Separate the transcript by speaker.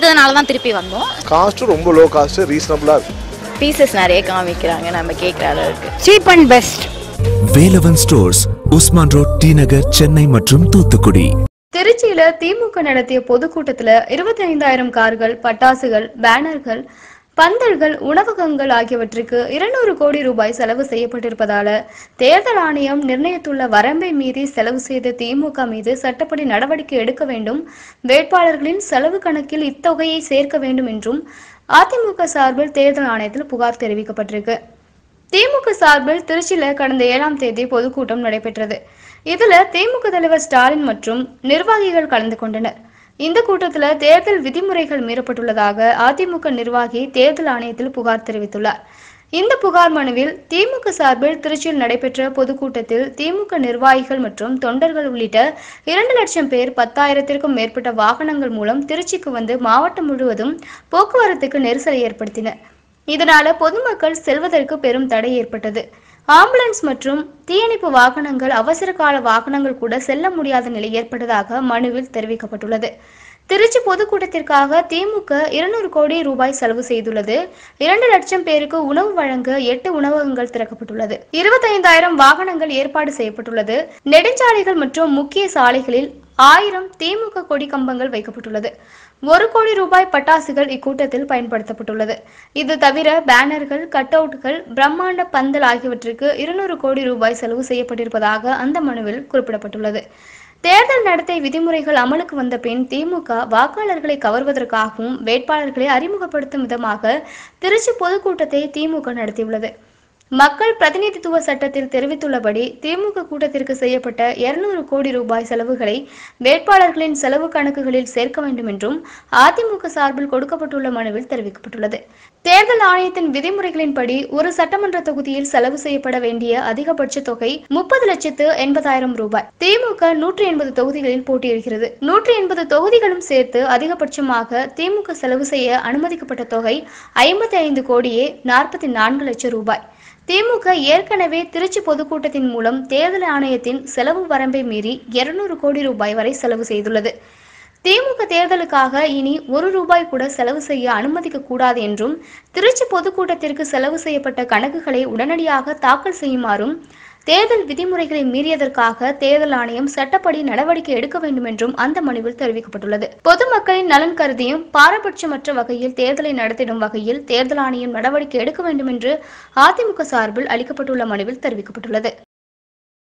Speaker 1: பிடிச்சதுனால தான் திருப்பி வந்தோம்
Speaker 2: காஸ்ட்டும் ரொம்ப லோ காஸ்ட் ரீசனபிளாக இருக்கு
Speaker 1: பீசஸ் நிறைய காமிக்கிறாங்க நம்ம கேட்குற அளவுக்கு
Speaker 3: cheap and best
Speaker 4: Velavan stores Usman road T Nagar Chennai மற்றும் தூத்துக்குடி
Speaker 5: திருச்சியில திமுக நடத்திய பொதுக்கூட்டத்துல இருபத்தி ஐந்தாயிரம் கார்கள் பட்டாசுகள் பேனர்கள் பந்தல்கள் உணவகங்கள் ஆகியவற்றுக்கு இருநூறு கோடி ரூபாய் செலவு செய்யப்பட்டிருப்பதால தேர்தல் ஆணையம் நிர்ணயித்துள்ள வரம்பை மீறி செலவு செய்த திமுக மீது சட்டப்படி நடவடிக்கை எடுக்க வேண்டும் வேட்பாளர்களின் செலவு கணக்கில் இத்தொகையை சேர்க்க வேண்டும் என்றும் அதிமுக சார்பில் தேர்தல் ஆணையத்தில் புகார் தெரிவிக்கப்பட்டிருக்கு திமுக சார்பில் திருச்சியில கடந்த ஏழாம் தேதி பொதுக்கூட்டம் நடைபெற்றது இதுல திமுக தலைவர் ஸ்டாலின் மற்றும் நிர்வாகிகள் கலந்து கொண்டனர் இந்த கூட்டத்துல தேர்தல் விதிமுறைகள் மீறப்பட்டுள்ளதாக அதிமுக நிர்வாகி தேர்தல் ஆணையத்தில் புகார் தெரிவித்துள்ளார் இந்த புகார் மனுவில் திமுக சார்பில் திருச்சியில் நடைபெற்ற பொதுக்கூட்டத்தில் திமுக நிர்வாகிகள் மற்றும் தொண்டர்கள் உள்ளிட்ட இரண்டு லட்சம் பேர் பத்தாயிரத்திற்கும் மேற்பட்ட வாகனங்கள் மூலம் திருச்சிக்கு வந்து மாவட்டம் முழுவதும் போக்குவரத்துக்கு நெரிசலை ஏற்படுத்தினர் இதனால பொதுமக்கள் செல்வதற்கு பெரும் தடை ஏற்பட்டது ஆம்புலன்ஸ் மற்றும் தீயணைப்பு வாகனங்கள் அவசர கால வாகனங்கள் கூட செல்ல முடியாத நிலை ஏற்பட்டதாக மனுவில் தெரிவிக்கப்பட்டுள்ளது திருச்சி பொதுக்கூட்டத்திற்காக திமுக இருநூறு கோடி ரூபாய் செலவு செய்துள்ளது இரண்டு லட்சம் பேருக்கு உணவு வழங்க எட்டு உணவகங்கள் திறக்கப்பட்டுள்ளது இருபத்தைந்தாயிரம் வாகனங்கள் ஏற்பாடு செய்யப்பட்டுள்ளது நெடுஞ்சாலைகள் மற்றும் முக்கிய சாலைகளில் ஆயிரம் திமுக கொடி கம்பங்கள் வைக்கப்பட்டுள்ளது ஒரு கோடி ரூபாய் பட்டாசுகள் இக்கூட்டத்தில் பயன்படுத்தப்பட்டுள்ளது இது தவிர பேனர்கள் கட் அவுட்கள் பிரம்மாண்ட பந்தல் ஆகியவற்றுக்கு இருநூறு கோடி ரூபாய் செலவு செய்யப்பட்டிருப்பதாக அந்த மனுவில் குறிப்பிடப்பட்டுள்ளது தேர்தல் நடத்தை விதிமுறைகள் அமலுக்கு வந்த பின் திமுக வாக்காளர்களை கவர்வதற்காகவும் வேட்பாளர்களை அறிமுகப்படுத்தும் விதமாக திருச்சி பொதுக்கூட்டத்தை திமுக நடத்தியுள்ளது மக்கள் பிரதிநிதித்துவ சட்டத்தில் தெரிவித்துள்ளபடி திமுக கூட்டத்திற்கு செய்யப்பட்ட இருநூறு கோடி ரூபாய் செலவுகளை வேட்பாளர்களின் செலவு கணக்குகளில் சேர்க்க வேண்டும் என்றும் அதிமுக சார்பில் கொடுக்கப்பட்டுள்ள மனுவில் தெரிவிக்கப்பட்டுள்ளது தேர்தல் ஆணையத்தின் விதிமுறைகளின்படி ஒரு சட்டமன்ற தொகுதியில் செலவு செய்யப்பட வேண்டிய அதிகபட்ச தொகை முப்பது லட்சத்து எண்பதாயிரம் ரூபாய் திமுக நூற்றி எண்பது தொகுதிகளில் போட்டியிடுகிறது நூற்றி எண்பது தொகுதிகளும் சேர்த்து அதிகபட்சமாக திமுக செலவு செய்ய அனுமதிக்கப்பட்ட தொகை ஐம்பத்தி ஐந்து கோடியே நாற்பத்தி நான்கு லட்சம் ரூபாய் திமுக ஏற்கனவே திருச்சி பொதுக்கூட்டத்தின் மூலம் தேர்தல் ஆணையத்தின் செலவு வரம்பை மீறி இருநூறு கோடி ரூபாய் வரை செலவு செய்துள்ளது திமுக தேர்தலுக்காக இனி ஒரு ரூபாய் கூட செலவு செய்ய அனுமதிக்க கூடாது என்றும் திருச்சி பொதுக்கூட்டத்திற்கு செலவு செய்யப்பட்ட கணக்குகளை உடனடியாக தாக்கல் செய்யுமாறும் தேர்தல் விதிமுறைகளை மீறியதற்காக தேர்தல் ஆணையம் சட்டப்படி நடவடிக்கை எடுக்க வேண்டும் என்றும் அந்த மனுவில் தெரிவிக்கப்பட்டுள்ளது பொதுமக்களின் நலன் கருதியும் பாரபட்சமற்ற வகையில் தேர்தலை நடத்திடும் வகையில் தேர்தல் ஆணையம் நடவடிக்கை எடுக்க வேண்டும் என்று அதிமுக சார்பில் அளிக்கப்பட்டுள்ள மனுவில் தெரிவிக்கப்பட்டுள்ளது